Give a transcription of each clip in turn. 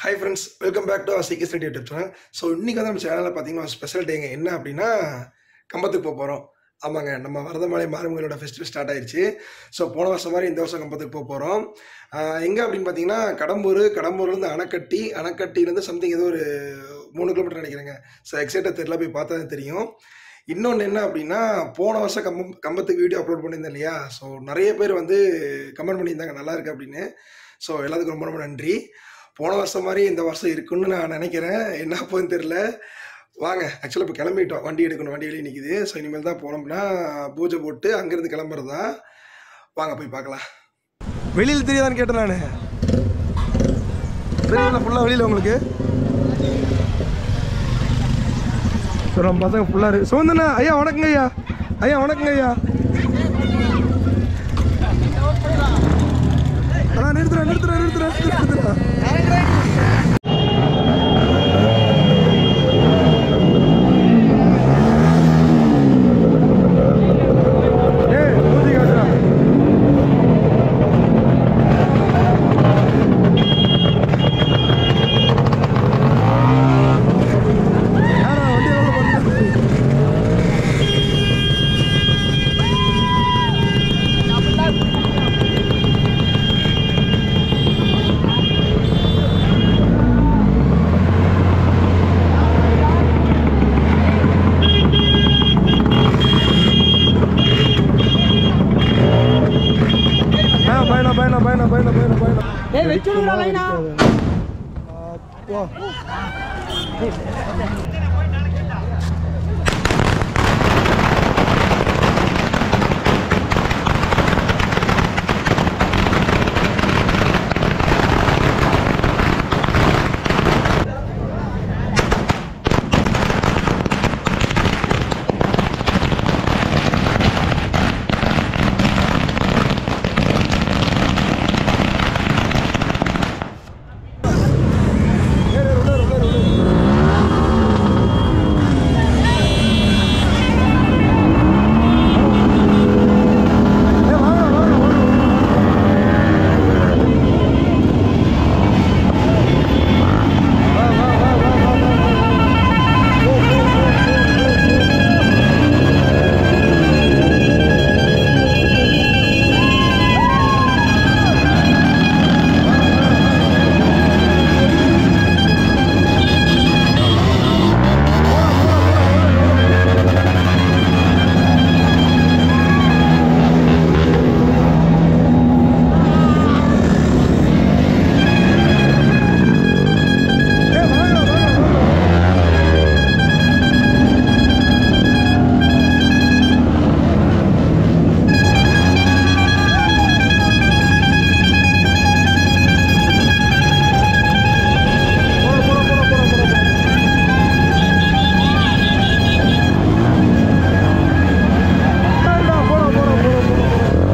Hi friends welcome back to CK study YouTube channel so இன்றைக்கி வந்து நம்ம சேனலில் பார்த்தீங்கன்னா ஸ்பெஷல் டேங்க என்ன அப்படின்னா கம்பத்துக்கு போக போகிறோம் ஆமாங்க நம்ம வரதமலை மாறுமங்களோட ஃபெஸ்டிவல் ஸ்டார்ட் ஆயிருச்சு ஸோ போன வருஷம் மாதிரி இந்த வருஷம் கம்பத்துக்கு போக போகிறோம் எங்கே அப்படின்னு பார்த்தீங்கன்னா கடம்பூர் கடம்பூர்லேருந்து அணைக்கட்டி அணைக்கட்டிலேருந்து சம்திங் ஏதோ ஒரு மூணு கிலோமீட்டர் நினைக்கிறேங்க ஸோ எக்ஸைட்டாக தெரியல போய் பார்த்தா தான் தெரியும் இன்னொன்று என்ன அப்படின்னா போன வருஷம் கம்பம் கம்பத்துக்கு வீடியோ அப்லோட் பண்ணியிருந்தேன் இல்லையா ஸோ நிறைய பேர் வந்து கமெண்ட் பண்ணியிருந்தாங்க நல்லா இருக்கு அப்படின்னு ஸோ எல்லாத்துக்கும் ரொம்ப ரொம்ப நன்றி போன வருஷம் மாதிரி இந்த வருஷம் இருக்குன்னு நான் நினைக்கிறேன் என்ன போகுதுன்னு தெரில வாங்க ஆக்சுவலாக இப்போ கிளம்பிட்டோம் வண்டி எடுக்கணும் வண்டி வெளியே நிற்கிது ஸோ இனிமேல் தான் போனோம்னா பூஜை போட்டு அங்கேருந்து கிளம்புறது தான் வாங்க போய் பார்க்கலாம் வெளியில் தெரியாதான்னு கேட்டேன் நான் தெரியல ஃபுல்லாக வெளியில் உங்களுக்கு ஸோ நம்ம பசங்க ஃபுல்லாக இருக்கு சோந்தனா ஐயா வணக்கங்க ஐயா ஐயா வணக்கங்க ஐயா அண்ணா நிறுத்துறேன் நிறுத்துறேன் நிறுத்துறேன் நிறுத்துறேன் ஏய் மூஞ்சி காட்டுடா யாரா வண்டி எவ்வளோ பண்ணுறது ஆ பயணம் பயணம் பயணம் பயணம் பயணம் பயணம் ஏய் வெச்சு விடுடா லைனா அப்பா ஏறு, உள்ளார, உள்ளார, உள்ளார. ஏய், வாங்கடா, வாங்கடா, வாங்கடா. வா, வா, வா, வா, வா, வா, வா. போ, போ, போ, போ, போ, போ. ஏய், வாங்கடா, வாங்கடா, வாங்கடா. போடா, போடா, போடா, போடா, போடா, போடா. ஏய்டா, போடா, போடா, போடா, போடா,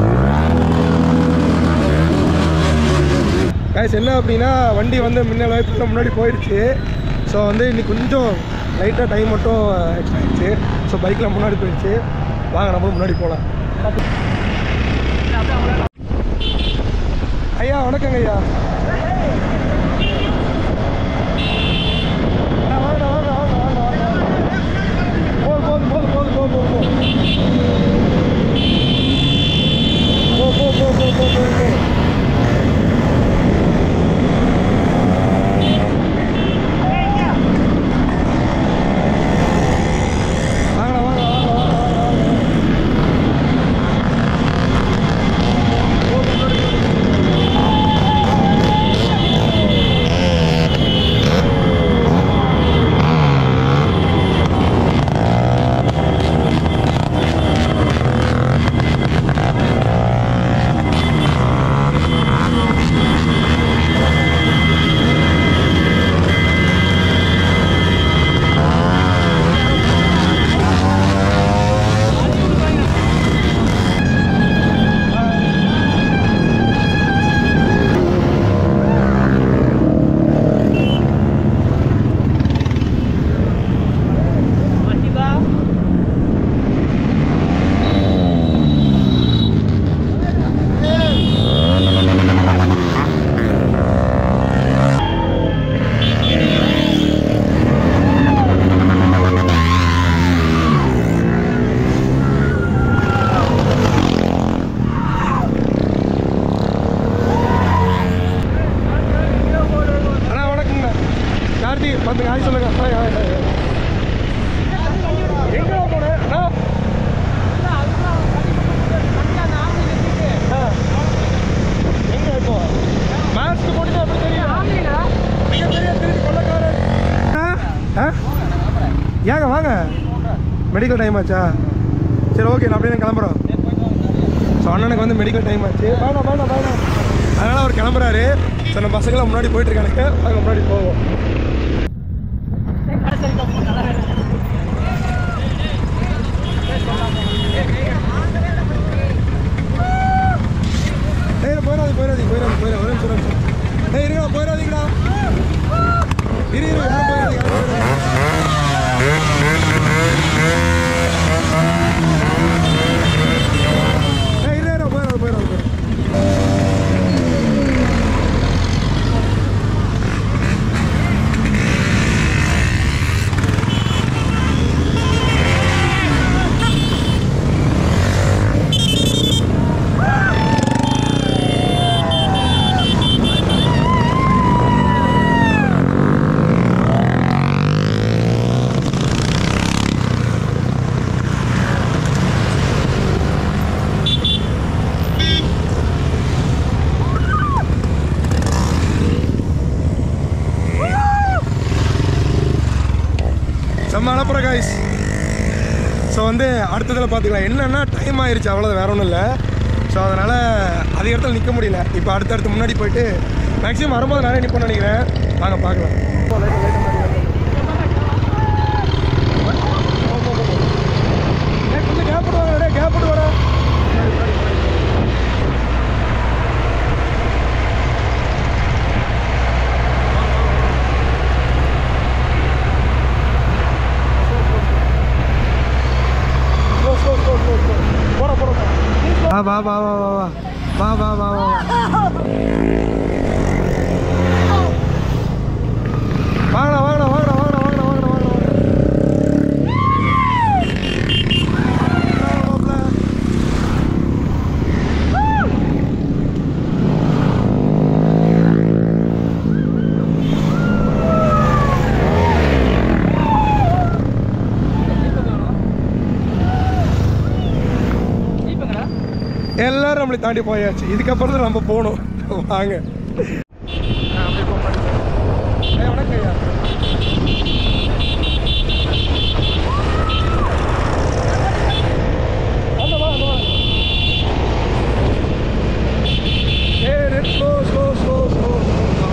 போடா. guys என்ன அப்படின்னா வண்டி வந்து முன்ன வாய்ப்பு முன்னாடி போயிடுச்சு ஸோ வந்து இன்னைக்கு கொஞ்சம் லைட்டாக டைம் மட்டும் எக்ஸ்ட்ரா ஆயிடுச்சு ஸோ பைக்கில் முன்னாடி போயிடுச்சு வாங்க நம்மளும் முன்னாடி போகலாம் ஐயா வணக்கங்க ஐயா அண்ணா, வாங்கண்ணா, வாங்க, வாங்க, வாங்க, வாங்க, வாங்க. போதும், போதும், போதும், போதும், போதும், போதும், போதும். போ, போ, போ, போ, போ, போ, போ. வாங்கடா, வாங்க, வாங்க, வாங்க, வாங்க, வாங்க. போ, முன்னாடி, முன்னாடி. பார்த்துங்க ஹாய் சொல்லுங்க ஹாய் ஹாய் ஹாய் எங்கே போனேன் அண்ணா? ஆ. எங்க இப்போ மாஸ்க் போட்டுட்டு அப்படி தெரியும் மிகப்பெரிய திருட்டு கொள்ளக்காரர் ஆ? ஆ? ஏங்க வாங்க மெடிக்கல் டைம் ஆச்சா சரி ஓகே நான் அப்படியே கிளம்புறோம் ஸோ அண்ணனுக்கு வந்து மெடிக்கல் டைம் ஆச்சு வேணாம் வேணாம் வேணாம் அதனால் அவர் கிளம்புறாரு ஸோ நம்ம பசங்களாம் முன்னாடி போயிட்டு இருக்கானுங்க வாங்க முன்னாடி போவோம் ஏய் போயிடாது போயிடாது போயிடாது போயிடாது ஒரு நிமிஷம் ஒரு நிமிஷம் ஏய் இருடா போயிடாதீங்கடா இரு இரு யாரும் போயிடாதீங்க யாரும் போயிடாதீங்க. ஏய் இரு இரு போயிடாது போயிடாது போயிடாது செம்ம அனுப்புற காய்ஸ் ஸோ வந்து அடுத்ததில் பார்த்துக்கலாம் என்னென்னா டைம் ஆயிருச்சு அவ்வளோ வேற ஒன்றும் இல்லை ஸோ அதனால் அது இடத்துல நிற்க முடியல இப்போ அடுத்தடுத்து முன்னாடி போயிட்டு மேக்ஸிமம் வரும்போது நிறைய நிற்போம்னு நினைக்கிறேன் வாங்க பார்க்கலாம் போ, light, light மாறிக்கலாம். ஏய், கொஞ்சம் gap விட்டு வாங்க, டேய், gap விட்டு வாடா. Slow, slow, slow, slow, slow. போடா, போடா, போடா. வா வா வா வா வா வா வா வா வா வா வாங்கடா வாங்கடா வாங்கடா வாங்கடா வாங்கடா வாங்கடா வாங்கடா வாங்கடா எல்லாரும் நம்மளை தாண்டி போயாச்சு இதுக்கப்புறம் தான் நம்ம போகணும் வாங்க ஏய், வணக்கம் ஐயா. வாங்க, வாங்க, வாங்க. ஏய், red, slow, slow, slow, slow, slow.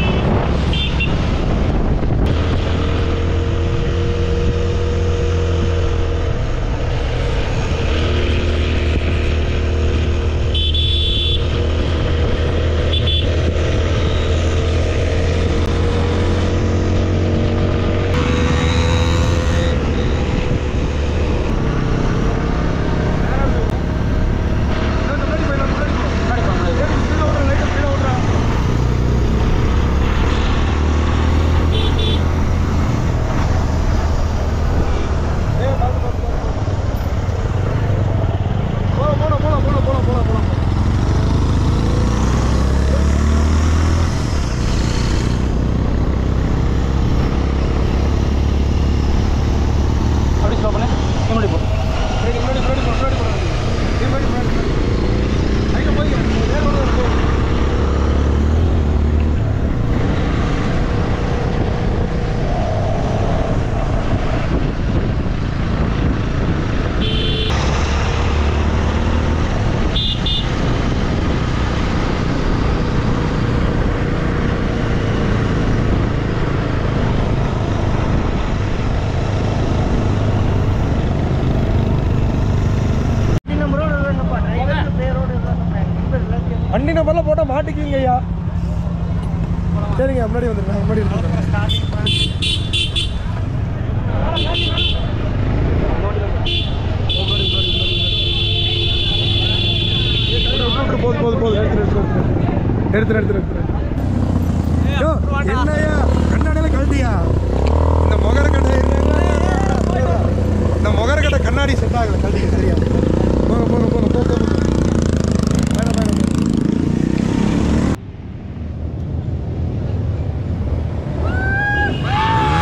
முன்னாடி போயிடலாம், முன்னாடி போ. ஏய், speed ஆ ஓட்டுறா, light ஆ speed ஆ ஓட்டுறா. ஏய், பார்த்து, பார்த்து, பார்த்து. போலாம், போலாம், போலாம், போலாம், போலாம், போலாம், போலாம். அப்படி ஸ்லோ பண்ணு முன்னாடி போ ஏய், நீ முன்னாடி, முன்னாடி போ, முன்னாடி போ. நீ முன்னாடி, முன்னாடி, முன்னாடி. அங்க போய், வேற ஒண்ணு இருக்கு. வண்டி நம்பர்லாம் போட்டால் மாட்டிக்குவீங்க ஐயா சரிங்க முன்னாடி வந்துருங்க முன்னாடி வந்துருங்க போது போது போது எடுத்துரு எடுத்துரு எடுத்துரு எடுத்துரு யோ, என்னய்யா கண்ணாடியில கழட்டியா இந்த முகர கடை இந்த முகர கடை கண்ணாடி செட் ஆகல கழட்டிக்க சரியா போங்க போங்க போங்க போ போ, போ. வேணாம் வேணாம் வேணாம்.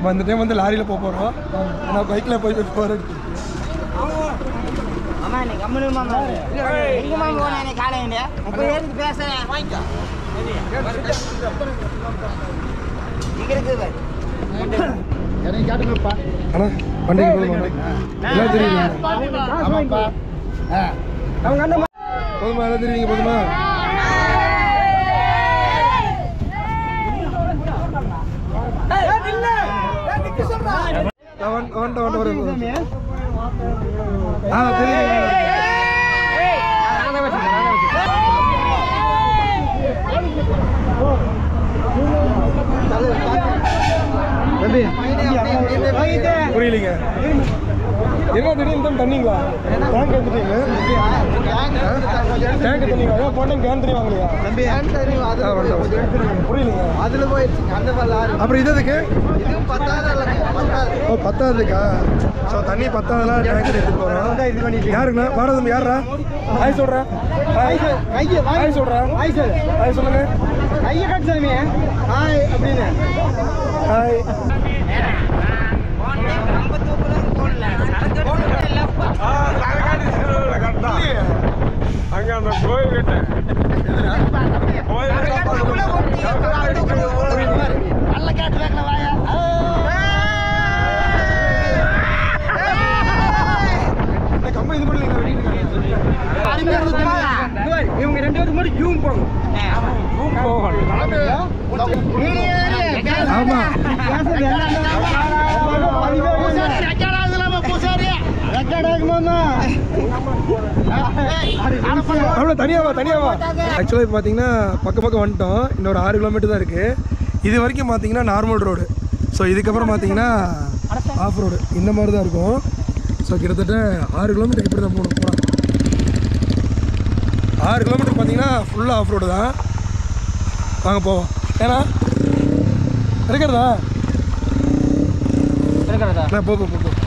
நம்ம அந்த டைம் வந்து லாரியில் போக போகிறோம் நான் பைக்கில் போய் போய் போகிறேன் அம்மா நீ கம்முனு மாமா எங்கம்மா போனேன் நீ காலையில முப்பது பேருக்கு பேசுறேன் வாங்கிக்கோ இங்க இருக்குது பாரு. அண்ணா பண்டிகை போதுமா எல்லாம் தெரியுங்க போதுமா எல்லாம் தெரியுங்க போதுமா நான் வந்து- வந்துட்டேன், வந்துட்டேன், வரேன். ஆ தெரியுங்க புரியலைங்க என்ன திடீர்னு தான் தண்ணிங்களா டேங்க் எடுத்துட்டீங்க டேங்க் தண்ணிங்களா ஏன் போட்டேன் கேன் தண்ணி வாங்கலையா ஆ, வந்துட்டேன். புரியலைங்க அதுல போயிடுச்சுங்க அந்த வரலாறு அப்புறம் இது எதுக்கு இதுவும் பத்தாவது இல்லைங்க பத்தாவது ஓ பத்தாவதுக்கா ஸோ தண்ணி பத்தாவதுலாம் டேங்க் எடுத்துட்டு போகிறோம் யாருங்கண்ணா பாரதம் யாரா ஹாய் சொல்கிறேன் ஹாய் கையை ஹாய் சொல்கிறேன் ஹாய் சார் ஹாய் சொல்லுங்க கையை காட்டு சாமி ஹாய் அப்படின்னு ஹாய் போனேன், கம்பு தூக்கலும் போடல. சரக்கு எடுத்துட்டு இல்லப்பா. அங்க அந்த கோயில் கிட்ட சரக்கு எடுத்துட்டு கம்பு தூக்கலும் போடல. நல்ல கேட்டு வைக்கல வாயா. கம்ப இது பண்ணலீங்களா வெட்டிட்டு இவங்க ரெண்டு பேருக்கு மட்டும் ஜூம் போகும் ஆமா அவ்வளோ தனியாவா தனியாவா ஆக்சுவலாக இப்போ பார்த்தீங்கன்னா பக்கம் பக்கம் வந்துட்டோம் இன்னொரு ஆறு கிலோமீட்டர் தான் இருக்குது இது வரைக்கும் பார்த்தீங்கன்னா நார்மல் ரோடு ஸோ இதுக்கப்புறம் பார்த்தீங்கன்னா ஆஃப் ரோடு இந்த மாதிரி தான் இருக்கும் ஸோ கிட்டத்தட்ட ஆறு கிலோமீட்டர் இப்படி தான் போகணும் போகலாம் ஆறு கிலோமீட்டர் பார்த்தீங்கன்னா ஃபுல்லாக ஆஃப் ரோடு தான் வாங்க போவோம் ஏன்னா இருக்கிறதா நான் போ போ போ, போ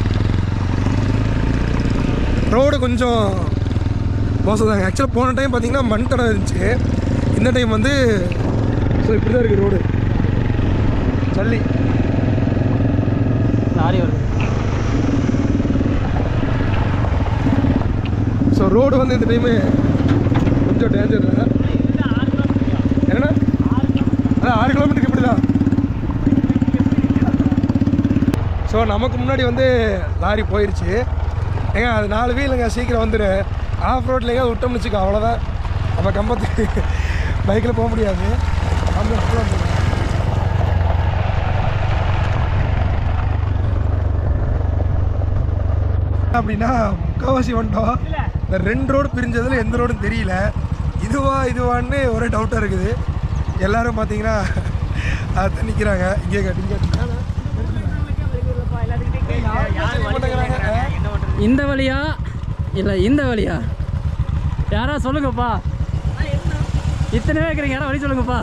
ரோடு கொஞ்சம் மோசம் தாங்க ஆக்சுவலாக போன டைம் பார்த்தீங்கன்னா மண் தடம் இருந்துச்சு இந்த டைம் வந்து ஸோ இப்படி தான் இருக்குது ரோடு சல்லி லாரி வருது ஸோ ரோடு வந்து இந்த டைமு கொஞ்சம் டேஞ்சர் தான் என்னண்ணா அதான் ஆறு கிலோமீட்டருக்கு இப்படி தான் ஸோ நமக்கு முன்னாடி வந்து லாரி போயிடுச்சு ஏங்க அது நாலு வீலுங்க சீக்கிரம் வந்துடு ஆஃப் ரோட்லேங்க விட்டோம்னு வச்சுக்கோ அவ்வளோதான் நம்ம கம்பத்துக்கு பைக்கில் போக முடியாது அந்த full ஆ போகும். அப்படின்னா முக்கால்வாசி வந்துட்டோம் இந்த ரெண்டு ரோடு பிரிஞ்சதில் எந்த ரோடும் தெரியல இதுவா இதுவான்னு ஒரே டவுட்டாக இருக்குது எல்லாரும் பார்த்தீங்கன்னா அதை நிற்கிறாங்க இங்கே காட்டு இங்கே காட்டு. இந்த வழியா இல்லை இந்த வழியா யாரா சொல்லுங்கப்பா இத்தனை பேர் இருக்கிறீங்க யாரா வழி சொல்லுங்கப்பா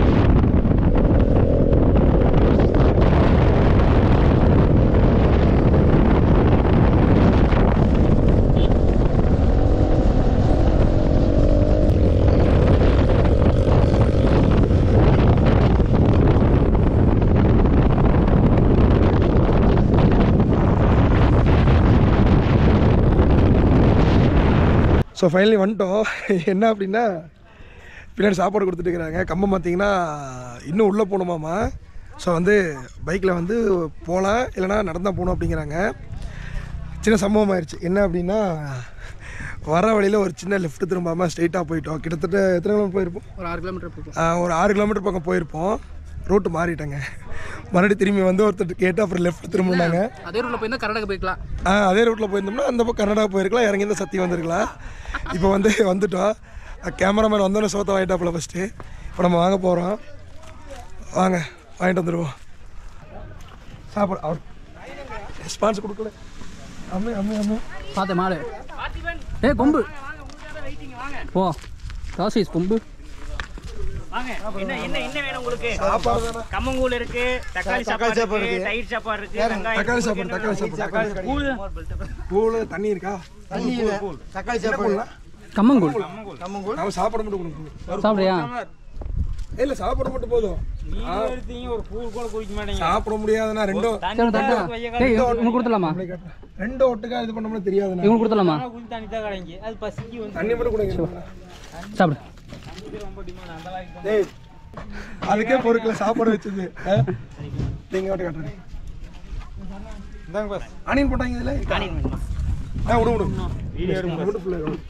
ஸோ ஃபைனலி வந்துட்டோம் என்ன அப்படின்னா பின்னாடி சாப்பாடு கொடுத்துட்டு இருக்கிறாங்க கம்பம் பார்த்தீங்கன்னா இன்னும் உள்ளே போகணுமாமா ஸோ வந்து பைக்கில் வந்து போகலாம் இல்லைனா நடந்தால் போகணும் அப்படிங்கிறாங்க சின்ன சம்பவம் ஆயிடுச்சு என்ன அப்படின்னா வர வழியில் ஒரு சின்ன லெஃப்ட் திரும்பாமல் ஸ்ட்ரெயிட்டாக போயிட்டோம் கிட்டத்தட்ட எத்தனை கிலோமீட்டர் போயிருப்போம் ஒரு ஆறு கிலோமீட்டர் போகும் ஆ, ஒரு ஆறு கிலோமீட்டர் பக்கம் போயிருப்போம் ரூட்டு மாறிட்டேங்க மறுபடியும் திரும்பி வந்து ஒருத்தர் கேட்டு அப்புறம் லெஃப்ட் திரும்பினாங்க அதே ரூட்ல போயிருந்தா கர்நாடகா போய்க்கலாம் ஆ அதே ரூட்டில் போயிருந்தோம்னா அந்த பக்கம் கர்நாடகா போயிருக்கலாம் இறங்கி இந்த சத்தி வந்திருக்கலாம் இப்போ வந்து வந்துட்டோம் கேமராமேன் வந்தோடனே சோத்தை வாங்கிட்டாப்புல ஃபஸ்ட்டு இப்போ நம்ம வாங்க போகிறோம் வாங்க வாங்கிட்டு வந்துடுவோம் சாப்பாடு அவர் ரெஸ்பான்ஸ் கொடுக்கல அம்மே அம்மே அம்மே பார்த்தேன் மாடு ஏ கொம்பு போ காசு கொம்பு வாங்க என்ன என்ன என்ன வேணும் உங்களுக்கு சாப்பாடு தானே கம்மங்கூழ் இருக்கு தக்காளி சாப்பாடு இருக்கு தயிர் சாப்பாடு இருக்கு வெங்காயம் தக்காளி சாப்பாடு தக்காளி சாப்பாடு கூழ் கூழ் தண்ணி இருக்கா தண்ணி இல்லை தக்காளி சாப்பாடு கம்மங்கூழ் நம்ம சாப்பாடு மட்டும் கொடுக்கணும் சாப்பிட்றியா இல்ல சாப்பிட மட்டும் போதும் நீங்க எடுத்தீங்க ஒரு பூ கூட குடிக்க மாட்டீங்க சாப்பிட முடியாதுன்னா ரெண்டும் சரி தட்டா ஏய் உங்களுக்கு கொடுத்துலாமா அப்படி கேட்டேன். ரெண்டும் ஒட்டுக்கா இது பண்ணோம்னா தெரியாதுண்ணா இவங்களுக்கு கொடுத்துலாமா குடி தண்ணி தான் கிடைங்க அது பசிக்கு வந்து தண்ணி மட்டும் கொடுங்க சாப்பிடு ரொம்ப டிமாண்ட் அந்த அளவுக்கு டேய் அதுக்கே பொறுக்கல சாப்பாடு வச்சது ஆ? நீங்க மட்டும் காட்டுறேன் இந்தாங்க பஸ் ஆனியன் போட்டாங்க இதுல ஆ விடு விடு வீடியோ எடுங்க விடு பிள்ளை விடு.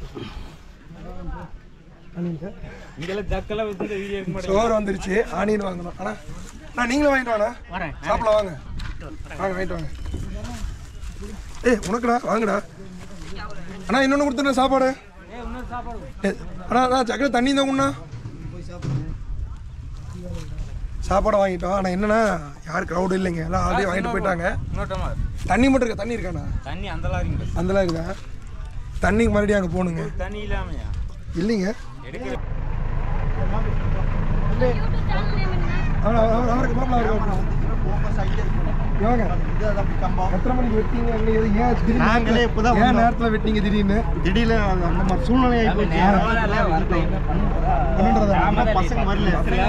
ஆனியன் சார் இங்கெல்லாம் ஜக்கெல்லாம் வச்சு வீடியோ எடுக்க மாட்டேங்க சோறு வந்துருச்சு ஆனியன் வாங்கணும் அண்ணா நான் நீங்களும் வாங்கிட்டு வாண்ணா வரேன் சாப்பிடலாம் வாங்க வாங்க வாங்கிட்டு வாங்க ஏய் உனக்குடா வாங்கடா அண்ணா இன்னொன்று கொடுத்துருந்தேன் சாப்பாடு ஏய் இன்னொரு சாப்பாடு ஏய், அண்ணா நான் சக்கரை தண்ணி தான் உண்ணா சாப்பாடு வாங்கிட்டோம் ஆனால் என்னன்னா யார் க்ரௌடு இல்லைங்க எல்லாம் ஆல்ரெடி வாங்கிட்டு போயிட்டாங்க இன்னொட்டமா தண்ணி மட்டும் இருக்கா தண்ணி இருக்காண்ணா தண்ணி அந்த அளவுக்கு பஸ் அந்தலாம் இருக்குதா தண்ணிக்கு மறுபடியும் அங்கே போகணுங்க தண்ணி இல்லாமையா இல்லைங்க எடுக்கிற அவர் அவர் அவருக்கு மாப்பிள்ள அவருக்கு வாங்க எத்தனை மணிக்கு வெட்டிங்க அங்கே எது ஏன் திடீர்னு நாங்களே இப்பதான் ஏன் வந்தோம். நேரத்தில் வெட்டிங்க திடீர்னு திடீர்னு அந்த அந்த மாதிரி சூழ்நிலை ஆகி போச்சு. பன்னெண்டரை ஆனா பசங்க வரல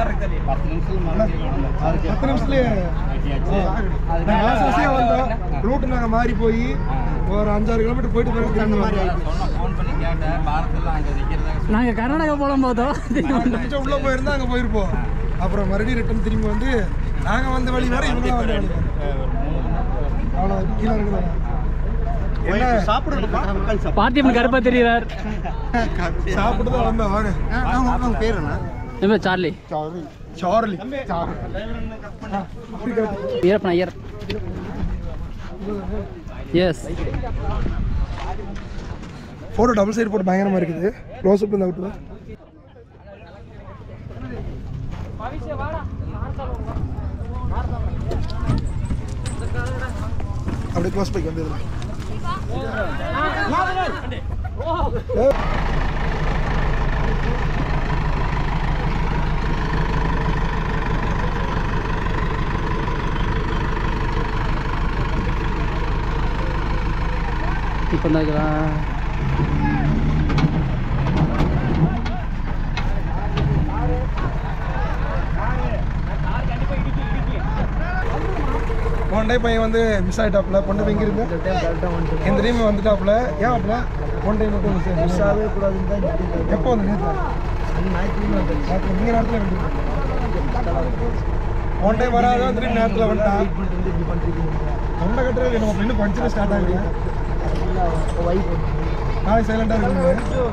பத்து நிமிஷத்துலயே நாங்கள் அவசர அவசரமா வந்தோம் ரூட்டு நாங்கள் மாறி போய் ஒரு அஞ்சாறு கிலோமீட்டர் போயிட்டு போய் அந்த மாதிரி நாங்க கர்நாடகா போலும் போதோம் கொஞ்சம் உள்ள போயிருந்தா அங்கே போயிருப்போம் அப்புறம் மறுபடியும் ரிட்டர்ன் திரும்பி வந்து நாங்கள் வந்த வழி வேற இவங்க வந்த வழி வேற. அவ்வளோ கீழே இருக்குதா என்ன சாப்பிடுறதுப்பா மக்கள் சாப்பிடு. பார்த்திபன் கருப்பா தெரியுறார் சாப்பிட்டு தான் வந்தோம் வாங்க ஆ, அவங்க அவங்க பேர் என்ன என்ன Charlie sorry Charlie Veerappan Iyer yes photo double side போட்டு பயங்கரமாக இருக்குது க்ளோஸ் அப் இந்த அவுட்டு அப்படியே க்ளோஸ் பைக் வந்து இதில் இப்போ தான் ஒன் டே பையன் வந்து மிஸ் ஆகிட்டாப்புல பொண்ணு எங்க இருந்து இந்த டைம் வந்துட்டாப்புல ஏன் அப்பல ஒன் டைம் மட்டும் மிஸ் மிஸ் ஆகவே கூடாதுன்னு தான் எப்போ வந்து நேற்று நேற்று நீங்கள் நேரத்தில் வந்து ஒன் டைம் வராத திரும்பி நேரத்தில் வந்துட்டான் தொண்டை கட்டுறது நம்ம ஃப்ரெண்டு ஃபங்க்ஷன் ஸ்டார்ட் ஆகுது நாளைக்கு சைலண்டாக இருக்குங்க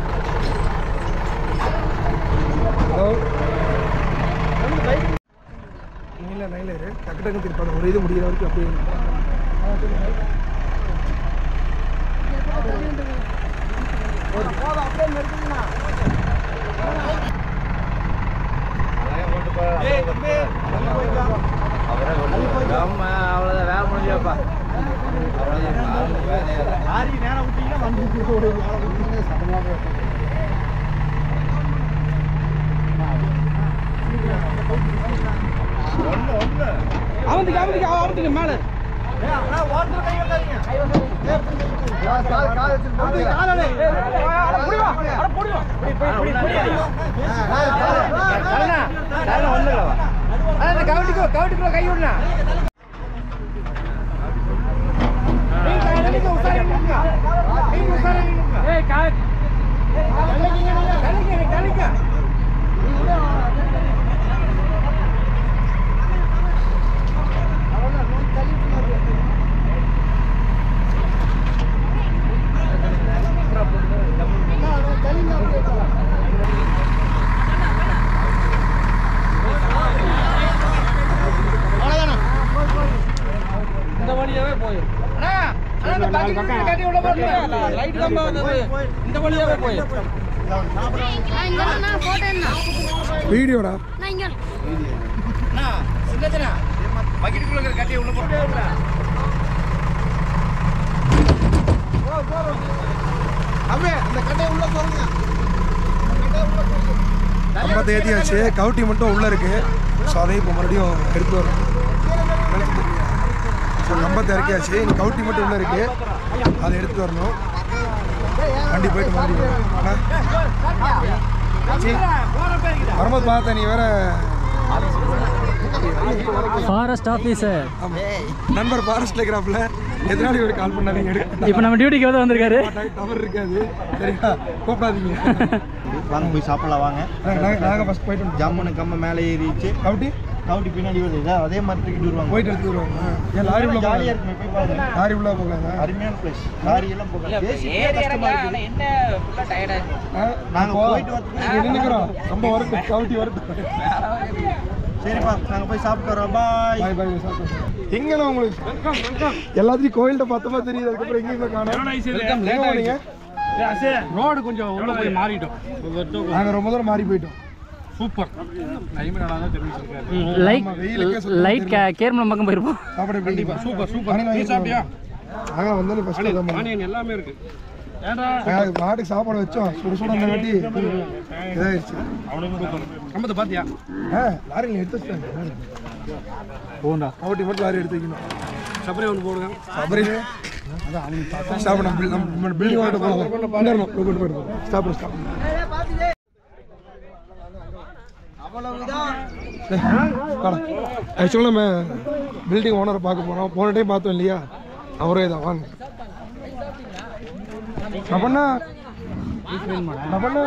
ஹலோ நீல நைலரு டக்கு டக்கு திருப்பாங்க ஒரு இது முடிகிற வரைக்கும் அப்படியே அவனுக்கு அவனுக்கு அவனுக்கு மேலே இந்த வழியாவே போயிடும் லைட் கம்பா வந்தது இந்த வழியாவே போயிடும் வீடியோடா நம்ம தேதியாச்சு கவுட்டி மட்டும் உள்ள இருக்கு ஸோ அதை இப்போ மறுபடியும் எடுத்து வரும் ஸோ கம்பத்தை இறக்கியாச்சு இனி கவுட்டி மட்டும் உள்ள இருக்கு அதை எடுத்து வரணும் வண்டி போயிட்டு மறுபடியும் அண்ணா. சீ. வரும்போது பார்த்தேன் நீ வேற ஃபாரஸ்ட் ஆஃபீஸர் ஆமா. நண்பர் ஃபாரஸ்ட்ல இருக்கிறாப்புல எதனால இவர் கால் பண்ணாதீங்க எடுக்க இப்போ நம்ம டியூட்டிக்கு வந்து வந்திருக்காரு டவர் இருக்காது சரியா கூப்பிடாதீங்க வாங்க போய் சாப்பிடலாம் வாங்க நாங்க- நாங்க- நாங்க ஃபர்ஸ்ட் போயிட்டு வந்துட்டோம். ஜம்முன்னு கம்ம மேலே ஏறிச்சு கவுட்டி கவுட்டி பின்னாடி வருது இதா, அதே மாதிரி தூக்கிட்டு வருவாங்க போயிட்டு எடுத்து வருவாங்க ஏன் லாரி உள்ள ஜாலியா போகலாம் இருக்குமே போய் பாருங்க லாரி உள்ள போகலாங்க அருமையான பிளேஸ் லாரி எல்லாம் போகலாம் பேசிக்கே கஷ்டமா இருக்குது நாங்க போயிட்டு வரதுக்கு நின்னுக்கிறோம் ரொம்ப வரட்டும் கவுட்டி வரட்டும் சரிப்பா நாங்க போய் சாப்பிட்டு வரோம் பாய் பாய் பாய் சாப்பிட்டு எங்கண்ணா உங்களுக்கு எல்லாத்தையும் கோயில்கிட்ட பார்த்தமா தெரியுது அதுக்கப்புறம் எங்கேயுமே காணோம் எங்க போனீங்க ரோடு கொஞ்சம் உள்ள போய் மாறிட்டோம் நாங்க ரொம்ப தூரம் மாறி போயிட்டோம் சூப்பர் டைம் நல்லா தான் தெரிவிச்சிருக்காரு லைட் வெயிலுக்கே சுத்தமா லைட் கே கேர்மலம் பக்கம் போயிருப்போம் சாப்பிட கண்டிப்பா சூப்பர் சூப்பர் நீ சாப்பிட்டியா நாங்க வந்தோம் ஃபர்ஸ்ட் தான் ஆனியன் எல்லாமே இருக்கு ஏன்டா நாங்க மாட்டுக்கு சாப்பாடு வச்சோம் சுட சுட அந்த வாட்டி இதாயிருச்சு கம்பத்தை பாத்தியா ஆ லாரியில் எடுத்து வச்சிட்டாங்க போண்டா கவுட்டி மட்டும் லாரி எடுத்து வைக்கணும் சபரி ஒன்று போடுங்க சபரிங்க ஸ்டாப் நம்ம நம்ம பில்டிங் வாங்கிட்டு போகலாம் போயிட்டு போயிட்டு ஸ்டாப் ஸ்டாப் ஆக்சுவலாக நம்ம பில்டிங் ஓனரை பார்க்க போகிறோம் போன டைம் பார்த்தோம் இல்லையா அவரே தான் வாங்க அப்பண்ணா அப்பண்ணா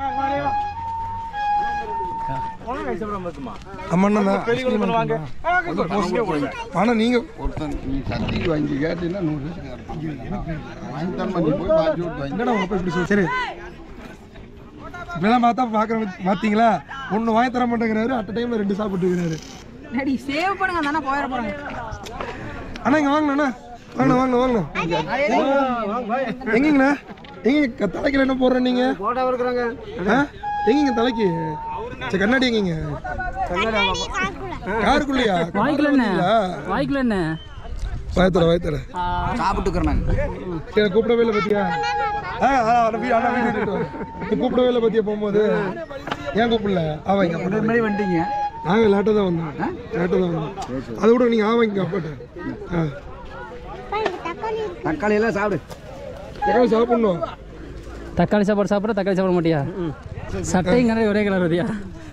அம்மண்ணா தான் ஐஸ்கிரீம் வாங்க ஆனால் நீங்கள் ஒருத்தன் நீ சத்திக்கு வாங்கி கேட்டீங்கன்னா நூறு வயசுக்கு வாங்கி தர மாதிரி போய் பாத்தி விட்டு வாங்கி என்னடா உங்க அப்பா இப்படி சொல்லு சரி இப்படிலாம் பார்த்தா பார்க்குற பார்த்தீங்களா ஒன்று வாங்கி தர மாட்டேங்கிறாரு அட் டைமில் ரெண்டு சாப்பிட்டு இருக்கிறாரு டேடி சேவ் பண்ணுங்க தானே போயிட போறாங்க அண்ணா இங்கே வாங்கண்ணா வாங்கண்ணா வாங்கண்ணா வாங்கண்ணா எங்கங்கண்ணா எங்க தலைக்கில் என்ன போடுற நீங்க போட்டோ இருக்கிறாங்க ஆ எங்கங்க தலைக்கு சரி கண்ணாடி எங்கங்க காருக்குள்ளையா வாய்க்குள்ள என்ன வாய்க்குள்ள என்ன வாய்த்தர வாய்த்தர சாப்பிட்டுக்கிறேன் சரி கூப்பிடவே இல்லை பத்தியா ஆ ஆ, அண்ணா வீ- அண்ணா வீடு விட்டுட்டு வரேன். நீ கூப்பிடவே இல்லை பத்தியா போகும்போது ஏன் கூப்பிடல ஆவாங்க மாதிரி வந்துட்டீங்க நாங்கள் லேட்டாக தான் வந்தோம் லேட்டாக தான் வந்தோம் அதை விட நீங்கள் ஆவாங்க அப்பாட்ட ஆ தக்காளி எல்லாம் சாப்பிடு தக்காளி சாப்பிடணும் தக்காளி சாப்பாடு சாப்பிட்ற தக்காளி சாப்பிட மாட்டியா சட்டையும் கலர் ஒரே கலர் வரியா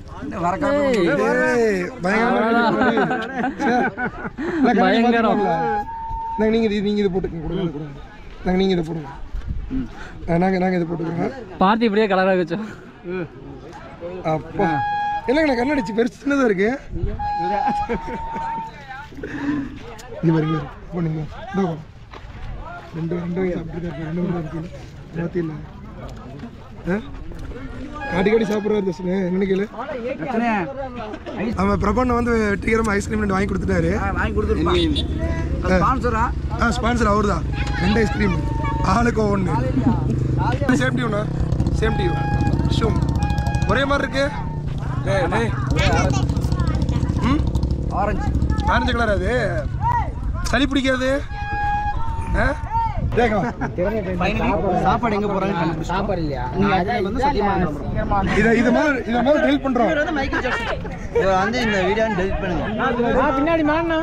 ஏய், பயங்கரமா இருக்கு. சே. நான் கண்ணாடி பயங்கரம். பார்த்துக்கோங்களா? நாங்க நீங்க இது நீங்க இது போட்டுக்கங்க கொடுங்க இது கொடுங்க நாங்க நீங்க இதை போடுங்க ஆ, நாங்க நாங்க இதை போட்டுக்கிறோம் பார்த்து இப்படியே கலராக வச்சோம் அப்பா என்னங்கண்ணா கண்ணடிச்சு பெருசு சின்னதா இருக்கு இது வருங்க போனீங்க இதோ வா. ரெண்டு ரெண்டு வாங்கி சாப்பிட்டு தான் ரெண்டு மூணு இருக்கு மாத்தில ஆ காட்டி காட்டி சாப்பிட்றாரு தர்ஷனு என்ன கேளு அவன் பிரபண்ண வந்து வெற்றிகரமாக ஐஸ்கிரீம் ரெண்டு வாங்கி கொடுத்துட்டாரு வாங்கி கொடுத்துருப்பான் ஸ்பான்சரா ஆ ஸ்பான்சர் அவர் தான் ரெண்டு ஐஸ்கிரீம் ஆளுக்கு ஒன்று சேம் டியூண்ணா சேம் டியூ ஷூம் ஒரே மாதிரி இருக்கு டேய், டேய். ம் ஆரஞ்சு ஆரஞ்சு கலர் அது சளி பிடிக்காது ஆ கேட்கவா சாப்பாடு எங்க போறாங்க சாப்பாடு இல்லையா வந்து சத்தியமா இதை இது மாதிரி இதை மாதிரி ஹெல்ப் பண்ணுறோம் இவர் வந்து இந்த வீடியோ டெலிட் பண்ணுங்க பின்னாடி மாறினா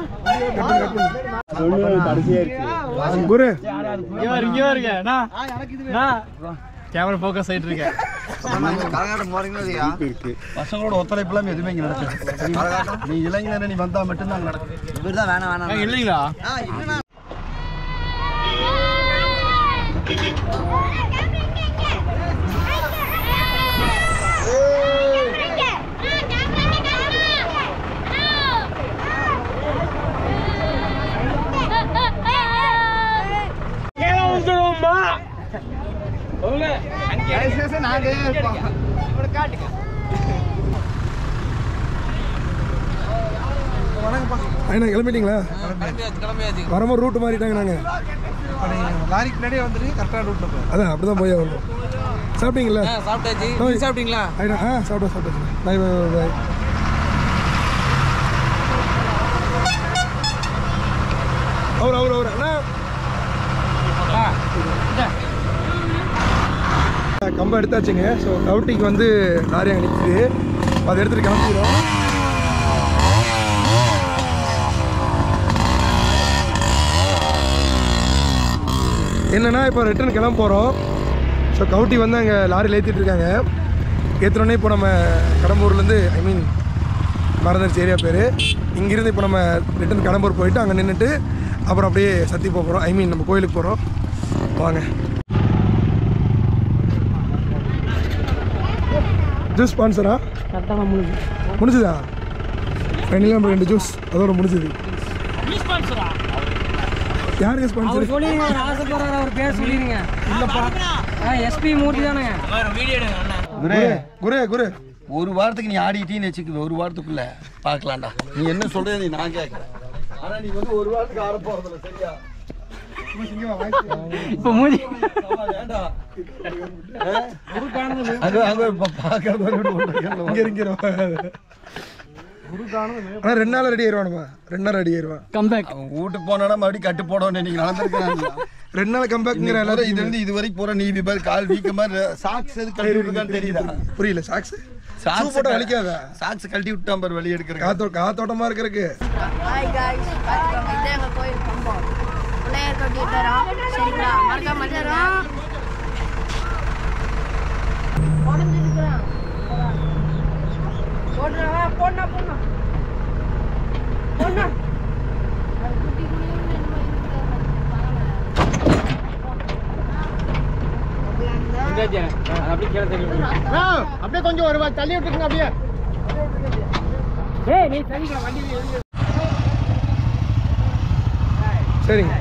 குரு இங்கே வருங்க கேமரா ஃபோக்கஸ் ஆகிட்டு இருக்கேன் கரகாட்டம் போறீங்களா பசங்களோட ஒத்துழைப்பு எல்லாம் எதுவுமே இங்க நடக்குது கரகாட்டம் நீ இளைஞர் நீ வந்தா மட்டும்தான் நடக்கும் இவர் தான் வேணாம் வேணாம் இல்லைங்களா ஐயா கிளம்பிட்டீங்களா வரும்போது ரூட் மாறிட்டாங்க நாங்கள் லாரிக்கு முன்னாடியே வந்துட்டு கரெக்டாக ரூட்ல போய் அதான் அப்படி தான் போய் ஆகணும் சாப்பிட்டீங்களா சாப்பிட்டாச்சு சாப்பிட்டீங்களா ஐயா ஆ சாப்பிட்டேன் சாப்பிட்டேன் பாய் பாய் பாய் அவர் அவர் அவர் அண்ணா கம்பம் எடுத்தாச்சுங்க ஸோ கவுட்டிக்கு வந்து லாரி அனுப்பிச்சு அதை எடுத்துகிட்டு கிளம்பிடுறோம் என்னன்னா இப்போ ரிட்டர்ன் கிளம்ப போகிறோம் ஸோ கவுட்டி வந்து அங்கே லாரியில் ஏற்றிட்டு இருக்காங்க ஏற்றுனோடனே இப்போ நம்ம கடம்பூர்லேருந்து ஐ மீன் மறந்துருச்சு ஏரியா பேர் இங்கேருந்து இப்போ நம்ம ரிட்டன் கடம்பூர் போயிட்டு அங்கே நின்றுட்டு அப்புறம் அப்படியே சத்தி போக போகிறோம் ஐ மீன் நம்ம கோயிலுக்கு போகிறோம் வாங்க ஜூஸ் ஸ்பான்சரா கரெக்டாக முடிஞ்சு முடிஞ்சுதா ஃபைனலாக நம்ம ரெண்டு ஜூஸ் அதோட முடிஞ்சது யாருக்கு ஸ்பான்சர் அவர் சொல்லிருங்க அவர் ஆசைப்படுறாரு அவர் பேர் சொல்லிருங்க இல்லப்பா எஸ்பி மூர்த்தி தானேங்க குரே குரு குரு ஒரு வாரத்துக்கு நீ ஆடிட்டீன்னு வச்சுக்க ஒரு வாரத்துக்குள்ள பார்க்கலாம்டா நீ என்ன சொல்றது நீ நான் கேட்கறேன் ஆனா நீ வந்து ஒரு வாரத்துக்கு ஆட போறதில்ல சரியா இப்போ மூஞ்சி அங்க அங்க பார்க்கறது இங்கே இங்கே ஆனால் ரெண்டு நாள் ரெடி ஆயிடுவானுமா ரெண்டு நாள் ரெடி ஆயிடுவான் கம்பேக் அவன் வீட்டுக்கு போனா மறுபடியும் கட்டு போடணும் நீங்க நடந்திருக்காங்க ரெண்டு நாள் கம்பேக்ங்கிற இது எல்லாரும் இருந்து இது வரைக்கும் போற நீ பேர் கால் வீக்க மாதிரி சாக்ஸ் எது கழட்டி விட்டுருக்கான்னு தெரியுதா புரியல சாக்ஸ் சாக்ஸ் போட்டு வலிக்காதா சாக்ஸ் கழட்டி விட்டான் பாரு வெளியே எடுக்கிற காத்தோ காத்தோட்டமா இருக்கிறதுக்கு ஹாய் காய்ஸ் பார்த்துக்கோங்க இதான் எங்கள் கோயில் கம்பம் பிள்ளையார் தொட்டி தரோம் சரிங்களா மறக்காம வந்துடுறோம் உடஞ்சிருக்கிறான் போடுறா போடா போடா போடா குட்டி குட்டியோண்டு என்னமோ அப்படி கேட்க தெரியும் அப்படியே கொஞ்சம் ஒரு வா- தள்ளி விட்டுருங்க அப்படியே ஏய் நீ சரிங்க வண்டி சரிங்க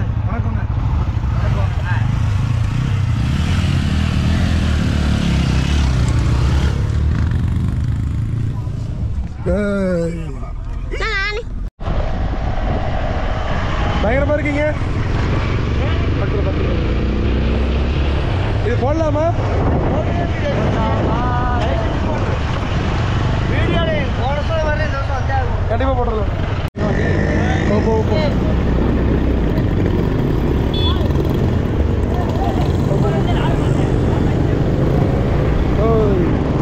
ஏய். பயங்கரமா இருக்கீங்க இது போடலாமா கண்டிப்பா போட்டுடலாம் போ போ போ ஓய்.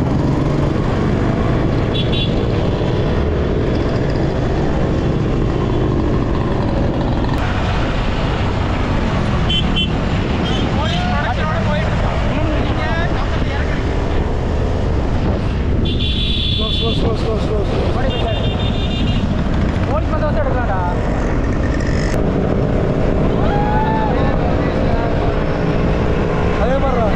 Slow, slow, slow, slow, slow, slow. Police வந்து வந்து எடுக்கலாம்டா அதே மாதிரிடா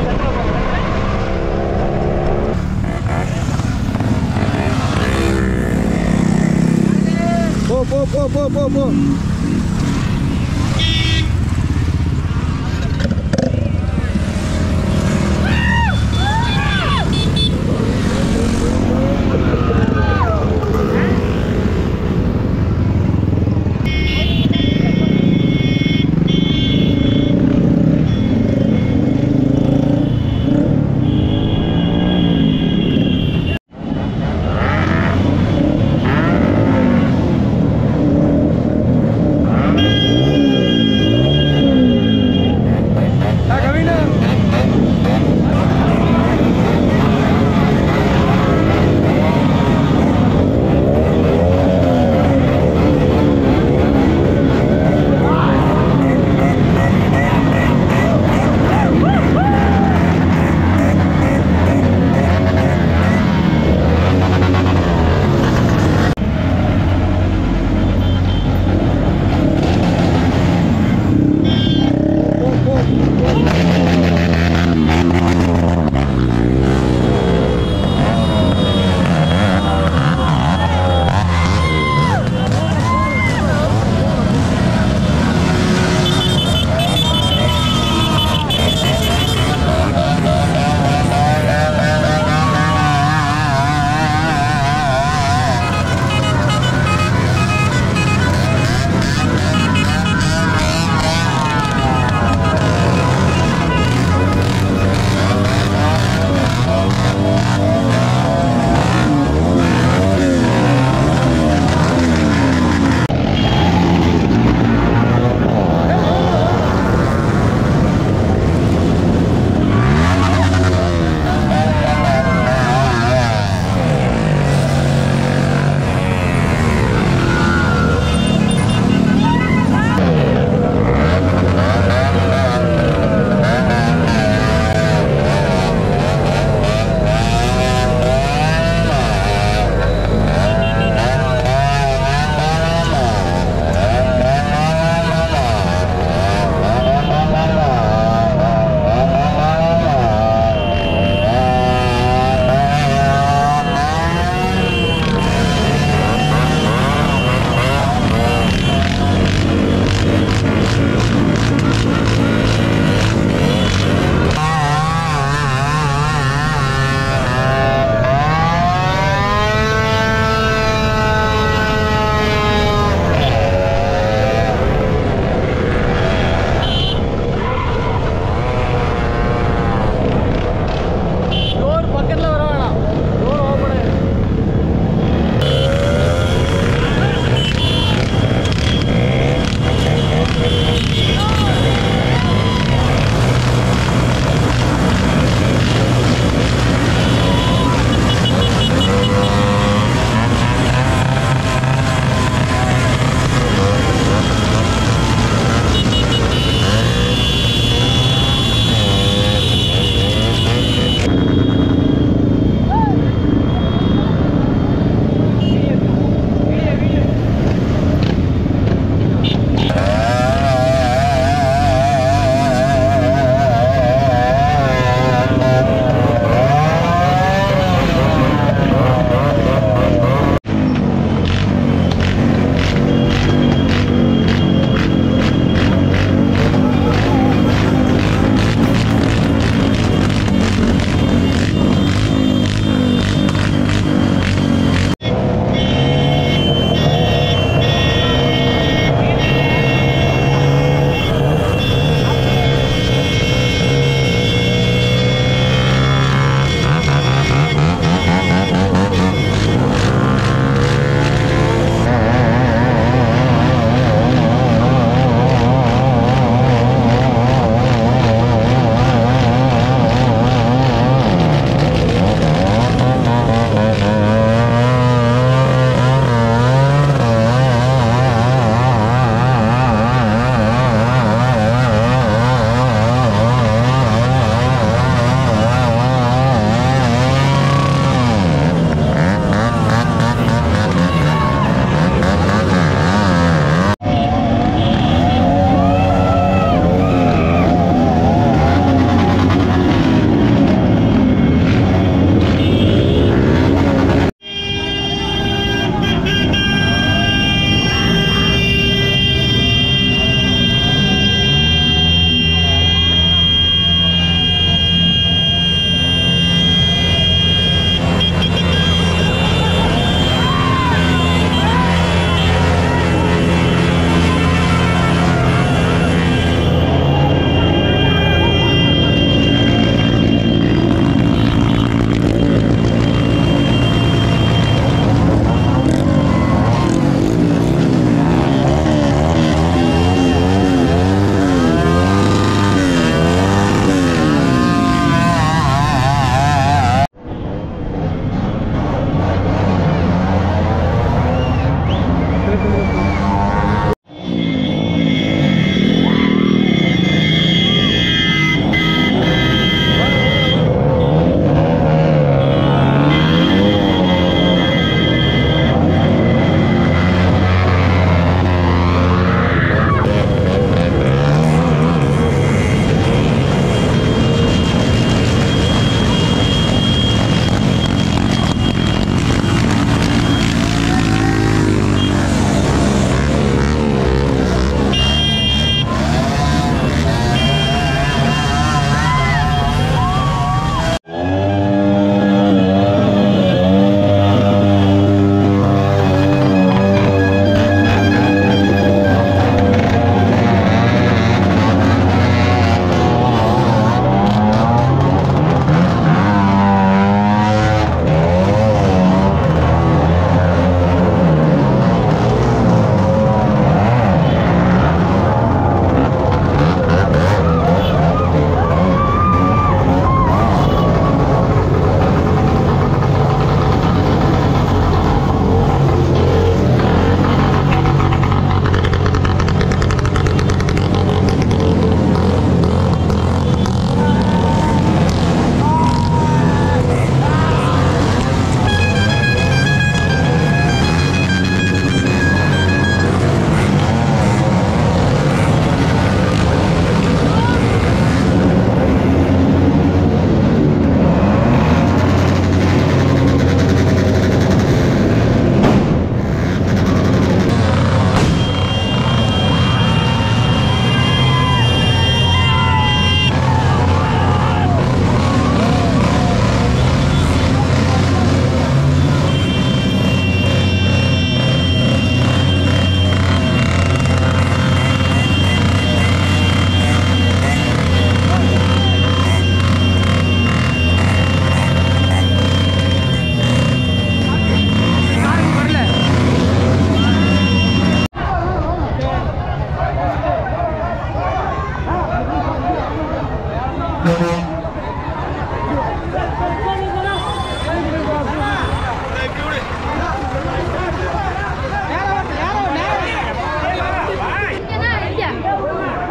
போ போ போ போ போ போ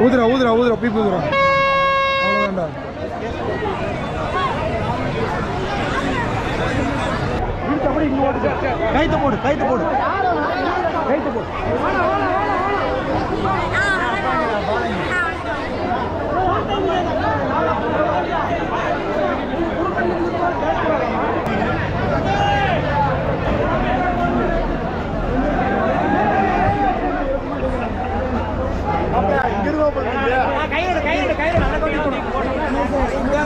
ஊதுறா ஊதுறா ஊதுறா பீப்பு ஊதுறா அவ்வளோதான்டா கைத்து போடு கைத்து போடு கைத்து போடு கையோட கையோட கையோட அதை கொண்டு போடு.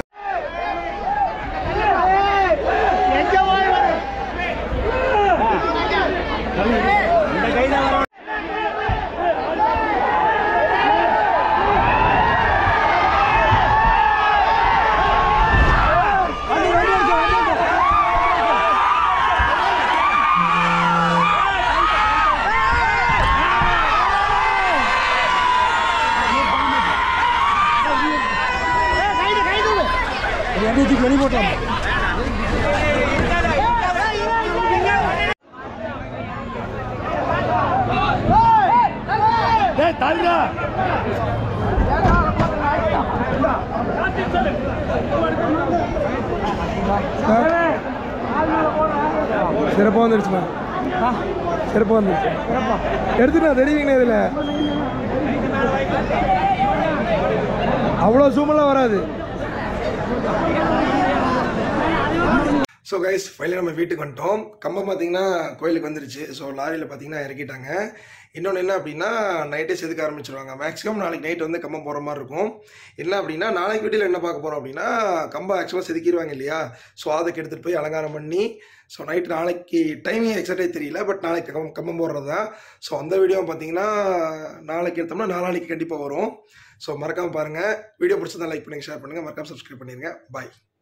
சிறப்பாக வந்துருச்சுமா சிறப்பாக வந்துருச்சு எடுத்துட்டா தெரியுங்கண்ணே இதில் அவ்வளோ சூமெல்லாம் வராது ஸோ கைஸ் ஃபைனலி நம்ம வீட்டுக்கு வந்துட்டோம் கம்பம் பார்த்தீங்கன்னா கோயிலுக்கு வந்துருச்சு ஸோ லாரியில் பார்த்தீங்கன்னா இறக்கிட்டாங்க இன்னொன்று என்ன அப்படின்னா நைட்டே செதுக்க ஆரம்பிச்சிருவாங்க மேக்ஸிமம் நாளைக்கு நைட் வந்து கம்பம் போகிற மாதிரி இருக்கும் என்ன அப்படின்னா நாளைக்கு வீட்டில் என்ன பார்க்க போகிறோம் அப்படின்னா கம்பம் ஆக்சுவலாக செதுக்கிடுவாங்க இல்லையா ஸோ அதுக்கு எடுத்துகிட்டு போய் அலங்காரம் பண்ணி ஸோ நைட் நாளைக்கு டைமிங் எக்ஸாக்டாக தெரியல பட் நாளைக்கு கம்பம் கம்பம் போடுறது தான் ஸோ அந்த வீடியோ பார்த்தீங்கன்னா நாளைக்கு எடுத்தோம்னா நாளானைக்கு கண்டிப்பாக வரும் ஸோ மறக்காமல் பாருங்கள் வீடியோ பிடிச்சதா லைக் பண்ணுங்கள் ஷேர் பண்ணுங்கள் மறக்காம சப்ஸ்கிரைப் பண்ணிடுங்க பாய்